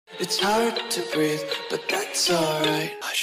It's hard to breathe, but that's alright. Hush.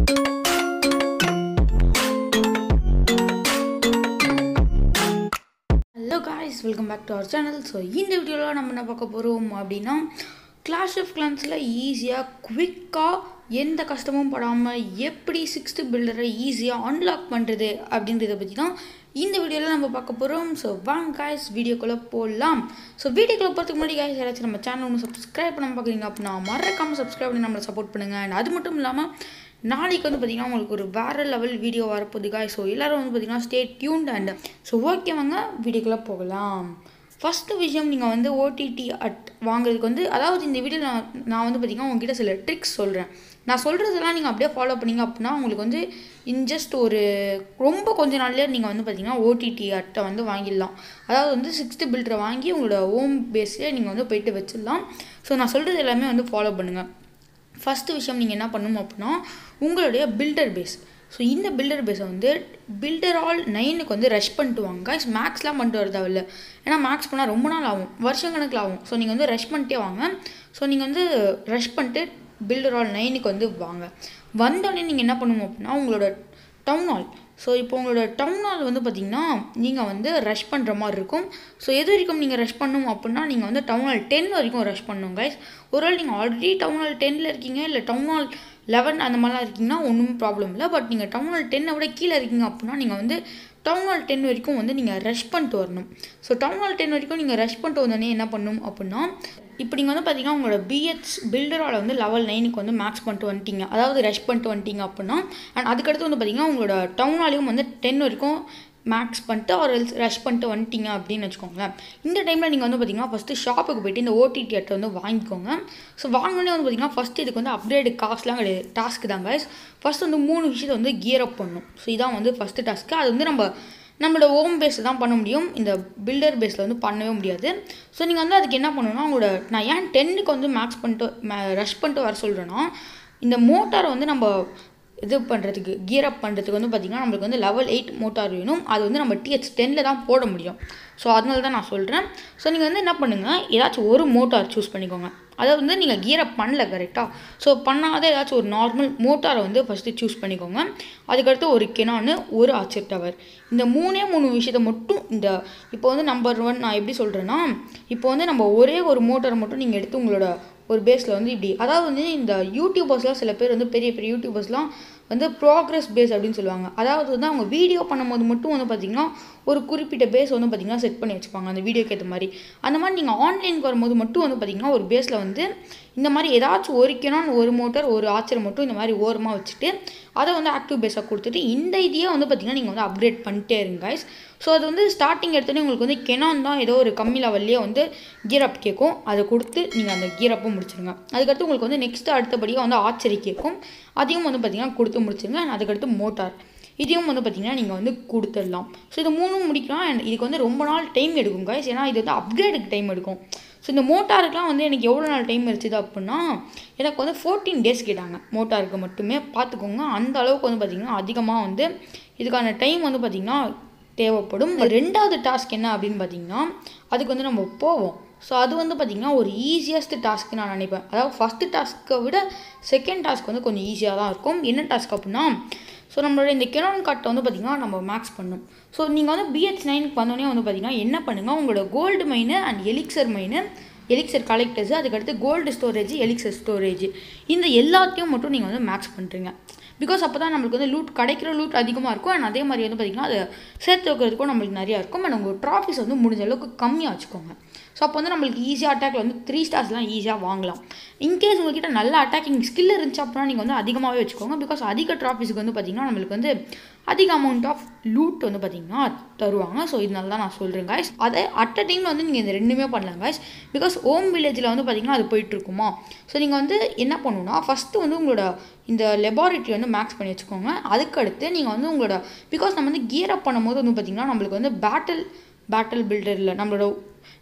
Hello guys welcome back to our channel so இந்த வீடியோவில் நம்ம என்ன பார்க்க போகிறோம் அப்படின்னா கிளாஷ் ஆஃப் கிளான்ஸில் ஈஸியாக குவிக்காக எந்த கஷ்டமும் படாமல் எப்படி சிக்ஸ்த்து பில்டரை ஈஸியாக அன்லாக் பண்ணுறது அப்படின்றத பற்றி தான் இந்த வீடியோவில் நம்ம பார்க்க போகிறோம் ஸோ வாங்க காய்ஸ் வீடியோக்குள்ளே போடலாம் ஸோ வீடியோக்குள்ளே போகிறதுக்கு முன்னாடி காய்ஸ் யாராச்சும் நம்ம சேனல் ஒன்று சப்ஸ்கிரைப் பண்ண பார்க்குறீங்க அப்படின்னா மறக்காமல் சப்ஸ்கிரைப் பண்ணி நம்மளை சப்போர்ட் பண்ணுங்கள் அண்ட் அது மட்டும் இல்லாமல் நாளைக்கு வந்து பார்த்திங்கன்னா உங்களுக்கு ஒரு வேறு லெவல் வீடியோ வரப்போகுது காய் ஸோ எல்லோரும் வந்து பார்த்திங்கன்னா ஸ்டே டியூன்ட் அண்ட் ஸோ ஓகேவாங்க வீடியோக்குள்ளே போகலாம் ஃபஸ்ட்டு விஷயம் நீங்கள் வந்து ஓடிடி அட் வாங்குறதுக்கு வந்து அதாவது இந்த வீடியோவில் நான் நான் வந்து பார்த்திங்கன்னா உங்ககிட்ட சில ட்ரிக்ஸ் சொல்கிறேன் நான் சொல்கிறதெல்லாம் நீங்கள் அப்படியே ஃபாலோ பண்ணீங்க அப்படின்னா உங்களுக்கு வந்து இன் ஜஸ்ட் ஒரு ரொம்ப கொஞ்ச நாள்லேயே நீங்கள் வந்து பார்த்திங்கன்னா ஓடிடி அட்டை வந்து வாங்கிடலாம் அதாவது வந்து சிக்ஸ்த்து பில்டரை வாங்கி உங்களோட ஹோம் பேஸ்லேயே நீங்கள் வந்து போயிட்டு வச்சிடலாம் ஸோ நான் சொல்கிறது எல்லாமே வந்து ஃபாலோ பண்ணுங்கள் ஃபஸ்ட்டு விஷயம் நீங்கள் என்ன பண்ணணும் அப்படின்னா உங்களுடைய பில்டர் பேஸ் ஸோ இந்த பில்டர் பேஸை வந்து பில்டர் ஆல் நைனுக்கு வந்து ரஷ் பண்ணிட்டு வாங்க guys. மேக்ஸ்லாம் பண்ணிட்டு வரதா இல்லை ஏன்னா மேக்ஸ் பண்ணால் ரொம்ப நாள் ஆகும் வருஷம் கணக்கில் ஆகும் ஸோ நீங்கள் வந்து ரஷ் பண்ணிட்டே வாங்க ஸோ நீங்கள் வந்து ரஷ் பண்ணிட்டு பில்டர் ஆல் நைனுக்கு வந்து வாங்க வந்தோடனே நீங்கள் என்ன பண்ணணும் அப்படின்னா உங்களோட டவுன் ஹால் ஸோ இப்போ உங்களோட டவுன் ஹால் வந்து பார்த்திங்கன்னா நீங்கள் வந்து ரஷ் பண்ணுற மாதிரி இருக்கும் ஸோ எது வரைக்கும் நீங்கள் ரஷ் பண்ணணும் அப்படின்னா நீங்கள் வந்து டவுன் ஹால் டென் வரைக்கும் ரஷ் பண்ணணும் கைஸ் ஒருவேளை நீங்கள் ஆல்ரெடி டவுன் ஹால் டென்னில் இருக்கீங்க இல்லை டவுன் ஹால் லெவன் அந்த மாதிரிலாம் இருக்கீங்கன்னா ஒன்றும் ப்ராப்ளம் இல்லை பட் நீங்கள் டவுன் ஹால் டென்னை விட கீழே இருக்கீங்க அப்படின்னா நீங்கள் வந்து டவுன் ஹால் டென் வரைக்கும் வந்து நீங்கள் ரஷ் பண்ணிட்டு வரணும் ஸோ டவுன் ஹால் டென் வரைக்கும் நீங்கள் ரஷ் பண்ணிட்டு வந்தோடனே என்ன பண்ணணும் அப்படின்னா இப்போ நீங்கள் வந்து பார்த்தீங்கன்னா உங்களோட பிஹெச் பில்டரோட வந்து லெவல் நைனுக்கு வந்து மேக்ஸ் பண்ணிட்டு வந்துட்டீங்க அதாவது ரஷ் பண்ணிட்டு வந்துட்டீங்க அப்படின்னா அண்ட் அதுக்கடுத்து வந்து பார்த்தீங்கன்னா உங்களோட டவுனாலையும் வந்து டென் வரைக்கும் மேக்ஸ் பண்ணிட்டு ஒரு ரஷ் பண்ணிட்டு வந்துட்டீங்க அப்படின்னு வச்சுக்கோங்களேன் இந்த டைமில் நீங்கள் வந்து பார்த்தீங்கன்னா ஃபஸ்ட்டு ஷாப்புக்கு போயிட்டு இந்த ஓடிடி அட்டை வந்து வாங்கிக்கோங்க ஸோ வாங்கினோடனே வந்து பார்த்தீங்கன்னா ஃபஸ்ட்டு இதுக்கு வந்து அப்கிரேடு காஸ்ட்லாம் கிடையாது டாஸ்க்கு தான் guys ஃபஸ்ட் வந்து மூணு விஷயத்தை வந்து கியர் அப் பண்ணணும் ஸோ இதான் வந்து ஃபஸ்ட்டு டாஸ்க்கு அது வந்து நம்ம நம்மளோட ஹோம் பேஸில் தான் பண்ண முடியும் இந்த பில்டர் பேஸில் வந்து பண்ணவே முடியாது ஸோ நீங்கள் வந்து அதுக்கு என்ன பண்ணணும்னா உங்களோட நான் ஏன் டென்னுக்கு வந்து மேக்ஸ் பண்ணிட்டு ரஷ் பண்ணிட்டு வர சொல்கிறேன்னா இந்த மோட்டாரை வந்து நம்ம இது பண்ணுறதுக்கு கியர் அப் பண்ணுறதுக்கு வந்து பார்த்திங்கன்னா நம்மளுக்கு வந்து லெவல் எயிட் மோட்டார் வேணும் அது வந்து நம்ம டிஹெச் டென்னில் தான் போட முடியும் ஸோ அதனால தான் நான் சொல்கிறேன் ஸோ நீங்கள் வந்து என்ன பண்ணுங்கள் ஏதாச்சும் ஒரு மோட்டார் சூஸ் பண்ணிக்கோங்க அதாவது வந்து நீங்கள் கியர் அப் பண்ணல கரெக்டாக ஸோ பண்ணாத ஏதாச்சும் ஒரு நார்மல் மோட்டாரை வந்து ஃபஸ்ட்டு சூஸ் பண்ணிக்கோங்க அதுக்கடுத்து ஒரு கெனானு ஒரு ஆச்சர் டவர் இந்த மூணே மூணு விஷயத்தை மட்டும் இந்த இப்போ வந்து நம்பர் ஒன் நான் எப்படி சொல்கிறேன்னா இப்போ வந்து நம்ம ஒரே ஒரு மோட்டாரை மட்டும் நீங்கள் எடுத்து உங்களோட ஒரு பேஸில் வந்து இப்படி அதாவது வந்து இந்த யூடியூபர்ஸ்லாம் சில பேர் வந்து பெரிய பெரிய யூடியூபர்ஸ்லாம் வந்து ப்ராக்ரஸ் பேஸ் அப்படின்னு சொல்லுவாங்க அதாவது வந்து அவங்க வீடியோ பண்ணும்போது மட்டும் வந்து பார்த்திங்கன்னா ஒரு குறிப்பிட்ட பேஸ் வந்து பார்த்திங்கன்னா செட் பண்ணி வச்சுப்பாங்க அந்த வீடியோக்கு ஏற்ற மாதிரி அந்த மாதிரி நீங்கள் ஆன்லைனுக்கு வரும்போது மட்டும் வந்து பார்த்திங்கன்னா ஒரு பேஸில் வந்து இந்த மாதிரி ஏதாச்சும் ஒரு கிணான் ஒரு மோட்டர் ஒரு ஆச்சர் மட்டும் இந்த மாதிரி ஓரமாக வச்சுட்டு அதை வந்து ஆக்டிவ் பேஸாக கொடுத்துட்டு இந்த இதையே வந்து பார்த்திங்கன்னா நீங்கள் வந்து அப்கிரேட் பண்ணிட்டே இருங்க guys ஸோ அது வந்து ஸ்டார்டிங் எடுத்தோடனே உங்களுக்கு வந்து கெனான் தான் ஏதோ ஒரு கம்மி லெவல்லையே வந்து கியர் அப் கேட்கும் அதை கொடுத்து நீங்கள் அந்த கியர் அப்பும் முடிச்சிருங்க அதுக்கடுத்து உங்களுக்கு வந்து நெக்ஸ்ட்டு அடுத்தபடியாக வந்து ஆச்சரி கேட்கும் அதையும் வந்து பார்த்திங்கன்னா கொடுத்து முடிச்சிருங்க and அதுக்கடுத்து மோட்டார் இதையும் வந்து பார்த்திங்கன்னா நீங்கள் வந்து கொடுத்துடலாம் ஸோ இது மூணும் முடிக்கலாம் அண்ட் இதுக்கு வந்து ரொம்ப நாள் டைம் எடுக்கும் guys ஏன்னா இது வந்து அப்கிரேடுக்கு டைம் எடுக்கும் ஸோ இந்த மோட்டாருக்குலாம் வந்து எனக்கு எவ்வளோ நாள் டைம் இருந்துச்சு அப்படின்னா எனக்கு வந்து ஃபோர்டீன் டேஸ் கேட்டாங்க மோட்டாருக்கு மட்டுமே பார்த்துக்கோங்க அந்த அளவுக்கு வந்து பார்த்திங்கன்னா அதிகமாக வந்து இதுக்கான டைம் வந்து பார்த்திங்கன்னா தேவைப்படும் ரெண்டாவது டாஸ்க் என்ன அப்படின்னு பார்த்தீங்கன்னா அதுக்கு வந்து நம்ம போவோம் ஸோ அது வந்து பார்த்திங்கன்னா ஒரு ஈஸியஸ்ட் டாஸ்க்கு நான் நினைப்பேன் அதாவது ஃபஸ்ட்டு டாஸ்க்கை விட செகண்ட் டாஸ்க் வந்து கொஞ்சம் ஈஸியாக தான் இருக்கும் என்ன டாஸ்க் அப்படின்னா ஸோ நம்மளோட இந்த கெனான் கார்ட்டை வந்து பார்த்திங்கன்னா நம்ம மேக்ஸ் பண்ணணும் ஸோ நீங்கள் வந்து பிஹெச் நைனுக்கு வந்தோடனே வந்து பார்த்திங்கன்னா என்ன பண்ணுங்கள் உங்களோட gold mine and elixir mine elixir collectors அதுக்கடுத்து கோல்டு ஸ்டோரேஜ் எலிக்சர் ஸ்டோரேஜ் இந்த எல்லாத்தையும் மட்டும் நீங்கள் வந்து மேக்ஸ் பண்ணுறீங்க பிகாஸ் அப்போ தான் நம்மளுக்கு வந்து லூட் கிடைக்கிற லூட் அதிகமாக இருக்கும் அண்ட் அதே மாதிரி வந்து பார்த்திங்கன்னா அதை சேர்த்து வைக்கிறதுக்கும் நம்மளுக்கு நிறையா இருக்கும் அண்ட் உங்கள் ட்ராஃபிஸ் வந்து முடிஞ்ச அளவுக்கு கம்மியாக வச்சுக்கோங்க ஸோ அப்போ வந்து நம்மளுக்கு ஈஸியாக அட்டாக்ல வந்து த்ரீ ஸ்டார்ஸ்லாம் ஈஸியாக வாங்கலாம் இன்கேஸ் உங்ககிட்ட நல்ல அட்டாக்கிங் ஸ்கில் இருந்துச்சு அப்படின்னா நீங்கள் வந்து அதிகமாகவே வச்சுக்கோங்க பிகாஸ் அதிக ட்ராஃபிஸ்க்கு வந்து பார்த்திங்கன்னா நம்மளுக்கு வந்து அதிக அமௌண்ட் ஆஃப் லூட் வந்து பார்த்திங்கன்னா தருவாங்க ஸோ இதனால தான் நான் சொல்கிறேன் காய்ஸ் அதை அட் அ டைமில் வந்து நீங்கள் இந்த ரெண்டுமே பண்ணலாம் காய்ஸ் பிகாஸ் ஹோம் வில்லேஜில் வந்து பார்த்திங்கன்னா அது போயிட்டுருக்குமா ஸோ நீங்கள் வந்து என்ன பண்ணணும்னா ஃபஸ்ட்டு வந்து உங்களோட இந்த லெபார்ட்டரி வந்து மேக்ஸ் பண்ணி வச்சுக்கோங்க அதுக்கடுத்து நீங்கள் வந்து உங்களோட பிகாஸ் நம்ம வந்து கியர் அப் பண்ணும்போது வந்து பார்த்திங்கன்னா நம்மளுக்கு வந்து பேட்டில் பேட்டில் பில்டரில் நம்மளோட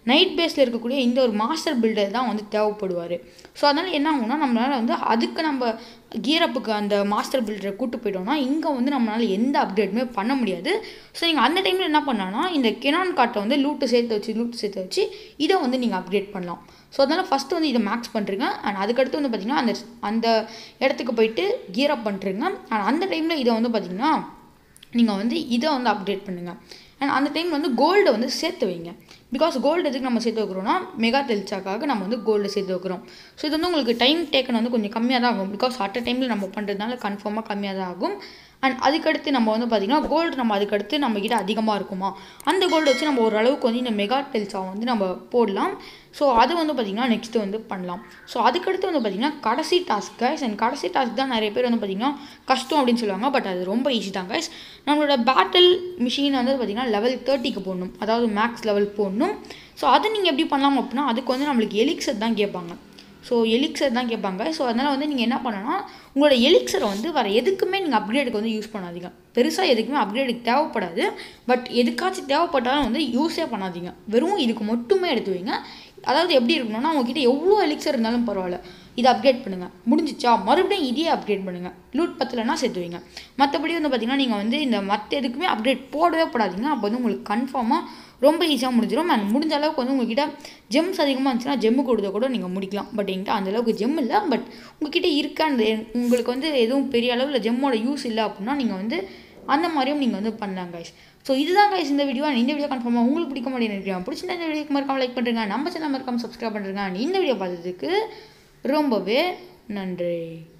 நைட் பேஸில் இருக்கக்கூடிய இந்த ஒரு மாஸ்டர் பில்டர் தான் வந்து தேவைப்படுவார் ஸோ அதனால் என்ன ஆகும்னா நம்மளால் வந்து அதுக்கு நம்ம கியரப்புக்கு அந்த மாஸ்டர் பில்டரை கூட்டு போயிட்டோம்னா இங்கே வந்து நம்மளால் எந்த அப்டேட்டுமே பண்ண முடியாது ஸோ நீங்கள் அந்த டைமில் என்ன பண்ணலாம்னா இந்த கெனான் கார்ட்டை வந்து லூட்டு சேர்த்து வச்சு லூட்டு சேர்த்து வச்சு இதை வந்து நீங்கள் அப்டேட் பண்ணலாம் ஸோ அதனால் ஃபஸ்ட்டு வந்து இதை மேக்ஸ் பண்ணுறீங்க அண்ட் அதுக்கடுத்து வந்து பார்த்திங்கன்னா அந்த அந்த இடத்துக்கு போயிட்டு கியர் அப் பண்ணுறீங்க அண்ட் அந்த டைமில் இதை வந்து பார்த்திங்கன்னா நீங்கள் வந்து இதை வந்து அப்டேட் பண்ணுங்கள் அண்ட் அந்த டைம் வந்து கோல்டை வந்து சேர்த்து வைங்க பிகாஸ் கோல்டு எதுக்கு நம்ம சேர்த்து வைக்கிறோம்னா மெகா தெல்ச்சாக்காக நம்ம வந்து கோல்டு சேர்த்து வைக்கிறோம் ஸோ இது வந்து உங்களுக்கு டைம் டேக்கன் வந்து கொஞ்சம் கம்மியாக தான் ஆகும் பிகாஸ் அட் அ டைமில் நம்ம பண்ணுறதுனால கன்ஃபார்மாக கம்மியாக தான் ஆகும் அண்ட் அதுக்கடுத்து நம்ம வந்து பார்த்திங்கன்னா கோல்டு நம்ம அதுக்கடுத்து நம்மக்கிட்ட அதிகமாக இருக்குமா அந்த கோல்டு வச்சு நம்ம ஓரளவுக்கு வந்து இந்த மெகா டெல்ஸா வந்து நம்ம போடலாம் ஸோ அது வந்து பார்த்திங்கன்னா நெக்ஸ்ட்டு வந்து பண்ணலாம் ஸோ அதுக்கடுத்து வந்து பார்த்திங்கன்னா கடைசி டாஸ்க் கைஸ் அண்ட் கடைசி டாஸ்க் தான் நிறைய பேர் வந்து பார்த்திங்கன்னா கஷ்டம் அப்படின்னு சொல்லுவாங்க பட் அது ரொம்ப ஈஸி தான் கைஸ் நம்மளோட பேட்டில் மிஷின் வந்து பார்த்திங்கன்னா லெவல் தேர்ட்டிக்கு போடணும் அதாவது மேக்ஸ் லெவல் போடணும் ஸோ அது நீங்கள் எப்படி பண்ணலாம் அப்படின்னா அதுக்கு வந்து நம்மளுக்கு எலிக்ஸர் தான் கேட்பாங்க ஸோ எலிக்சர் தான் கேட்பாங்க ஸோ அதனால் வந்து நீங்கள் என்ன பண்ணணும்னா உங்களோட எலிக்சரை வந்து வர எதுக்குமே நீங்கள் அப்கிரேடுக்கு வந்து யூஸ் பண்ணாதீங்க பெருசாக எதுக்குமே அப்கிரேடுக்கு தேவைப்படாது பட் எதுக்காச்சும் தேவைப்பட்டாலும் வந்து யூஸே பண்ணாதீங்க வெறும் இதுக்கு மட்டுமே எடுத்து வைங்க அதாவது எப்படி இருக்கணும்னா உங்ககிட்ட எவ்வளோ எலிக்சர் இருந்தாலும் பரவாயில்ல இதை அப்டேட் பண்ணுங்கள் முடிஞ்சிச்சா மறுபடியும் இதையே அப்டேட் பண்ணுங்கள் லூட் பத்தலைன்னா சேர்த்து வைங்க மற்றபடி வந்து பார்த்திங்கன்னா நீங்கள் வந்து இந்த மற்ற எதுக்குமே அப்டேட் போடவே போடாதீங்க அப்போ வந்து உங்களுக்கு கன்ஃபார்மாக ரொம்ப ஈஸியாக முடிஞ்சிடும் அண்ட் முடிஞ்ச அளவுக்கு வந்து உங்ககிட்ட ஜெம்ஸ் அதிகமாக இருந்துச்சுன்னா ஜெம்மு கொடுத்த கூட நீங்கள் முடிக்கலாம் பட் என்கிட்ட அந்தளவுக்கு ஜெம் இல்லை பட் உங்ககிட்ட இருக்க அந்த உங்களுக்கு வந்து எதுவும் பெரிய அளவில் ஜெம்மோட யூஸ் இல்லை அப்படின்னா நீங்கள் வந்து அந்த மாதிரியும் நீங்கள் வந்து பண்ணலாம் கைஸ் ஸோ இதுதான் கைஸ் இந்த வீடியோ இந்த வீடியோ கன்ஃபார்மாக உங்களுக்கு பிடிக்க மாட்டேன்னு நினைக்கிறேன் பிடிச்சிருந்தா இந்த வீடியோக்கு மறக்காம லைக் பண்ணுறேங்க நம்ம சேனல் மறக்காம சப்ஸ்கிரைப் பண்ணுறேங்க அண்ட் இந்த வீடியோ பார்த்ததுக்கு ரொம்பவே நன்றி